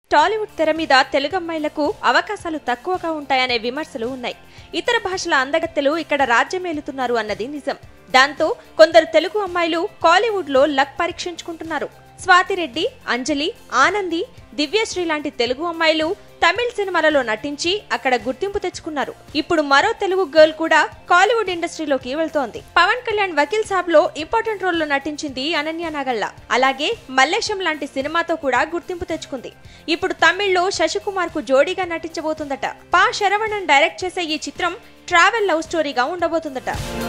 టాలీవుడ్ తెర మీద తెలుగు అమ్మాయిలకు అవకాశాలు తక్కువగా ఉంటాయనే విమర్శలు ఉన్నాయి ఇతర భాషల అందగత్తెలు ఇక్కడ రాజ్యమేలుతున్నారు అన్నది నిజం దాంతో కొందరు తెలుగు అమ్మాయిలు కాలీవుడ్ లో లక్ పరీక్షించుకుంటున్నారు స్వాతిరెడ్డి అంజలి ఆనంది దివ్యశ్రీ లాంటి తెలుగు అమ్మాయిలు తమిళ్ సినిమాలలో నటించి అక్కడ గుర్తింపు తెచ్చుకున్నారు ఇప్పుడు మరో తెలుగు గర్ల్ కూడా కాలీవుడ్ ఇండస్ట్రీలోకి వెళ్తోంది పవన్ కళ్యాణ్ వకీల్ సాబ్ లో ఇంపార్టెంట్ రోల్ లో నటించింది అనన్య నాగళ్ళ అలాగే మల్లేశం లాంటి సినిమాతో కూడా గుర్తింపు తెచ్చుకుంది ఇప్పుడు తమిళ్లో శశికుమార్ కు జోడీగా నటించబోతుందట పా శరవణన్ డైరెక్ట్ చేసే ఈ చిత్రం ట్రావెల్ లవ్ స్టోరీగా ఉండబోతుందట